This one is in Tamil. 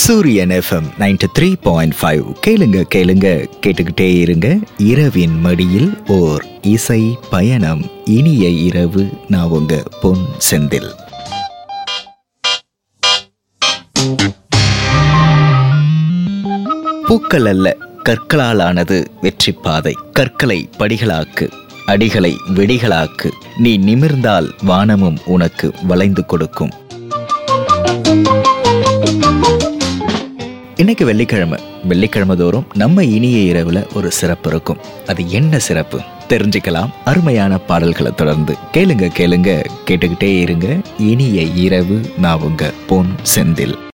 சூரியன் FM ninety three point five கேளுங்க கேளுங்க கேட்டுக்கிட்டே இருங்க இரவின் மடியில் ஓர் இசை பயணம் இனிய இரவு நான் உங்க பொன் செந்தில் பூக்கள் அல்ல கற்களால் ஆனது வெற்றி பாதை கற்களை படிகளாக்கு அடிகளை வெடிகளாக்கு நீ நிமிர்ந்தால் வானமும் உனக்கு வளைந்து கொடுக்கும் இன்னைக்கு வெள்ளிக்கிழமை வெள்ளிக்கிழமை தோறும் நம்ம இனிய இரவுல ஒரு சிறப்பு இருக்கும் அது என்ன சிறப்பு தெரிஞ்சுக்கலாம் அருமையான பாடல்களை தொடர்ந்து கேளுங்க கேளுங்க கேட்டுக்கிட்டே இருங்க இனிய இரவு நான் உங்க பொன் செந்தில்